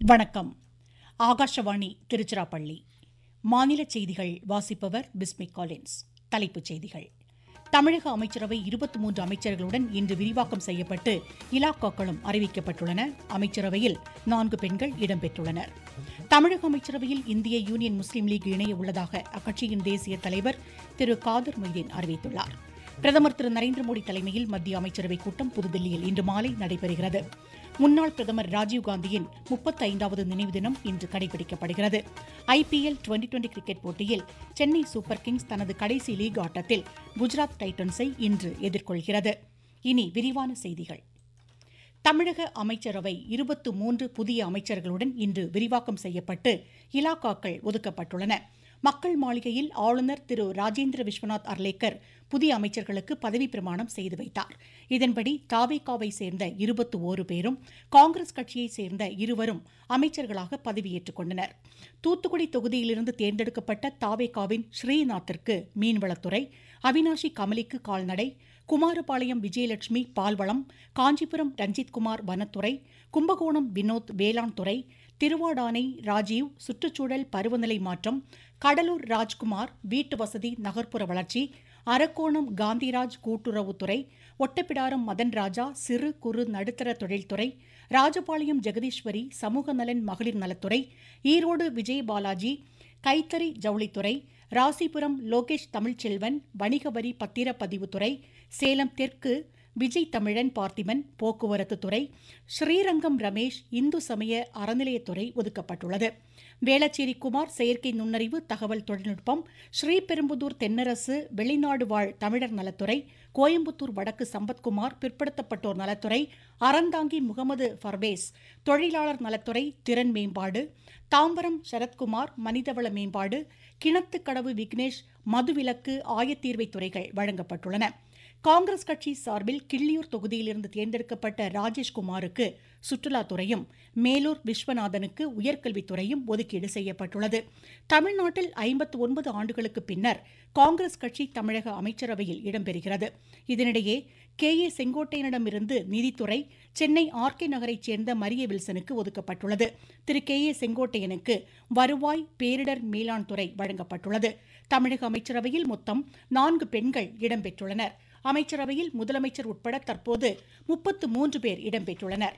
வணக்கம் ஆகாஷவாணி திருச்சிராப்பள்ளி மாநில செய்திகள் வாசிப்பவர் பிஸ்மிக் காலின்ஸ் தலைப்புச் செய்திகள் தமிழக அமைச்சரவை இருபத்தி மூன்று அமைச்சர்களுடன் இன்று விரிவாக்கம் செய்யப்பட்டு இலாக்காக்களும் அறிவிக்கப்பட்டுள்ளன அமைச்சரவையில் நான்கு பெண்கள் இடம்பெற்றுள்ளனர் தமிழக அமைச்சரவையில் இந்திய யூனியன் முஸ்லீம் லீக் இணைய உள்ளதாக அக்கட்சியின் தேசிய தலைவர் திரு காதர் மொய்தீன் அறிவித்துள்ளார் பிரதமர் திரு நரேந்திர மோடி தலைமையில் மத்திய அமைச்சரவைக் கூட்டம் புதுதில்லியில் இன்று மாலை நடைபெறுகிறது முன்னாள் பிரதமர் ராஜீவ்காந்தியின் முப்பத்தி ஐந்தாவது நினைவு தினம் இன்று கடைபிடிக்கப்படுகிறது ஐபிஎல் டுவெண்டி டுவெண்டி கிரிக்கெட் போட்டியில் சென்னை சூப்பர் கிங்ஸ் தனது கடைசி லீக் ஆட்டத்தில் குஜராத் டைட்டன்ஸை இன்று எதிர்கொள்கிறது இனி விரிவான செய்திகள் தமிழக அமைச்சரவை இருபத்து மூன்று புதிய அமைச்சர்களுடன் இன்று விரிவாக்கம் செய்யப்பட்டு இலாக்காக்கள் ஒதுக்கப்பட்டுள்ளன மக்கள் மாளிகையில் ஆளுநர் திரு ராஜேந்திர விஸ்வநாத் அர்லேக்கர் புதிய அமைச்சர்களுக்கு பதவி பிரமாணம் செய்து வைத்தார் இதன்படி தாவேகாவை சேர்ந்த இருபத்தி ஓரு பேரும் காங்கிரஸ் கட்சியைச் சேர்ந்த இருவரும் அமைச்சர்களாக பதவியேற்றுக் கொண்டனர் தூத்துக்குடி தொகுதியிலிருந்து தேர்ந்தெடுக்கப்பட்ட தாவேகாவின் ஸ்ரீநாத்திற்கு மீன்வளத்துறை அவினாஷி கமலிக்கு கால்நடை குமாரபாளையம் விஜயலட்சுமி பால்வளம் காஞ்சிபுரம் ரஞ்சித்குமார் வனத்துறை கும்பகோணம் வினோத் வேளாண் துறை திருவாடானை ராஜீவ் சுற்றுச்சூழல் பருவநிலை மாற்றம் கடலூர் ராஜ்குமார் வீட்டு வசதி நகர்ப்புற வளர்ச்சி அரக்கோணம் காந்திராஜ் கூட்டுறவுத்துறை ஒட்டப்பிடாரம் மதன் ராஜா சிறு குறு நடுத்தர தொழில்துறை ராஜபாளையம் ஜெகதீஸ்வரி சமூக நலன் மகளிர் நலத்துறை ஈரோடு விஜய் பாலாஜி கைத்தறி ஜவுளித்துறை ராசிபுரம் லோகேஷ் தமிழ்ச்செல்வன் வணிக வரி பத்திரப்பதிவுத்துறை சேலம் தெற்கு விஜய் தமிழன் பார்த்திபன் போக்குவரத்து துறை ஸ்ரீரங்கம் ரமேஷ் இந்து சமய அறநிலையத்துறை ஒதுக்கப்பட்டுள்ளது வேளச்சேரி குமார் செயற்கை நுண்ணறிவு தகவல் தொழில்நுட்பம் ஸ்ரீபெரும்புதூர் தென்னரசு வெளிநாடு வாழ் தமிழர் நலத்துறை கோயம்புத்தூர் வடக்கு சம்பத்குமார் பிற்படுத்தப்பட்டோர் நலத்துறை அறந்தாங்கி முகமது ஃபர்வேஸ் தொழிலாளர் நலத்துறை திறன் மேம்பாடு தாம்பரம் சரத்குமார் மனிதவள மேம்பாடு கிணத்துக்கடவு விக்னேஷ் மதுவிலக்கு ஆயத்தீர்வை துறைகள் வழங்கப்பட்டுள்ளன காங்கிரஸ் கட்சி சார்பில் கிள்ளியூர் தொகுதியிலிருந்து தேர்ந்தெடுக்கப்பட்ட ராஜேஷ்குமாருக்கு சுற்றுலாத்துறையும் மேலூர் விஸ்வநாதனுக்கு உயர்கல்வித்துறையும் ஒதுக்கீடு செய்யப்பட்டுள்ளது தமிழ்நாட்டில் ஐம்பத்து ஒன்பது ஆண்டுகளுக்கு பின்னர் காங்கிரஸ் கட்சி தமிழக அமைச்சரவையில் இடம்பெறுகிறது இதனிடையே கே ஏ செங்கோட்டையனிடமிருந்து நிதித்துறை சென்னை ஆர் கே நகரைச் சேர்ந்த மரிய வில்சனுக்கு ஒதுக்கப்பட்டுள்ளது திரு கே ஏ செங்கோட்டையனுக்கு வருவாய் பேரிடர் மேலாண் துறை வழங்கப்பட்டுள்ளது தமிழக அமைச்சரவையில் மொத்தம் நான்கு பெண்கள் இடம்பெற்றுள்ளனர் அமைச்சரவையில் முதலமைச்சர் உட்பட தற்போது முப்பத்து மூன்று பேர் இடம்பெற்றுள்ளனர்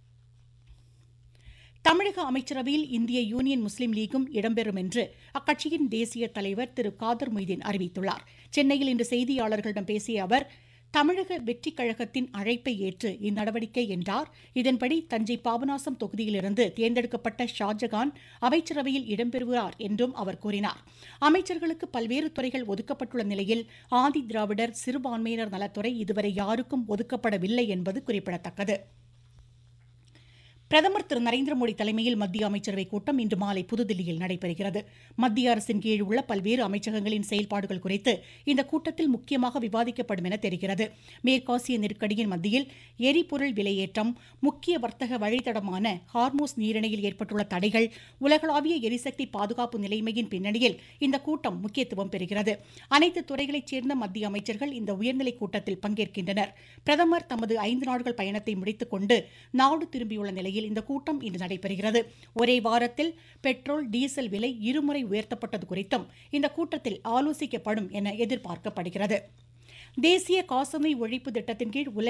தமிழக அமைச்சரவையில் இந்திய யூனியன் முஸ்லீம் லீகும் இடம்பெறும் என்று அக்கட்சியின் தேசிய தலைவர் திரு காதர் மொய்தீன் அறிவித்துள்ளார் சென்னையில் இன்று செய்தியாளர்களிடம் பேசிய அவர் தமிழக வெற்றிக் கழகத்தின் அழைப்பை ஏற்று இந்நடவடிக்கை என்றார் இதன்படி தஞ்சை பாபநாசம் தொகுதியிலிருந்து தேர்ந்தெடுக்கப்பட்ட ஷாஜகான் அமைச்சரவையில் இடம்பெறுகிறார் என்றும் அவர் கூறினார் அமைச்சர்களுக்கு பல்வேறு துறைகள் ஒதுக்கப்பட்டுள்ள நிலையில் ஆதி திராவிடர் சிறுபான்மையினர் நலத்துறை இதுவரை யாருக்கும் ஒதுக்கப்படவில்லை என்பது குறிப்பிடத்தக்கது பிரதமர் திரு நரேந்திர மோடி தலைமையில் மத்திய அமைச்சரவைக் கூட்டம் இன்று மாலை புதுதில்லியில் நடைபெறுகிறது மத்திய அரசின் கீழ் உள்ள பல்வேறு அமைச்சகங்களின் செயல்பாடுகள் குறித்து இந்த கூட்டத்தில் முக்கியமாக விவாதிக்கப்படும் என தெரிகிறது மேற்காசிய நெருக்கடியின் மத்தியில் எரிபொருள் விலையேற்றம் முக்கிய வர்த்தக வழித்தடமான ஹார்மோஸ் நீரிணையில் ஏற்பட்டுள்ள தடைகள் உலகளாவிய எரிசக்தி பாதுகாப்பு நிலைமையின் பின்னணியில் இந்த கூட்டம் முக்கியத்துவம் பெறுகிறது அனைத்து துறைகளைச் சேர்ந்த மத்திய அமைச்சர்கள் இந்த உயர்நிலைக் கூட்டத்தில் பங்கேற்கின்றனர் பிரதமர் தமது ஐந்து நாட்கள் பயணத்தை முடித்துக் கொண்டு நாடு திரும்பியுள்ள நிலையில் நிலையில் இந்த கூட்டம் இன்று நடைபெறுகிறது ஒரே வாரத்தில் பெட்ரோல் டீசல் விலை இருமுறை உயர்த்தப்பட்டது குறித்தும் இந்த கூட்டத்தில் ஆலோசிக்கப்படும் என எதிர்பார்க்கப்படுகிறது தேசிய காசநோய் ஒழிப்பு திட்டத்தின் கீழ் உலக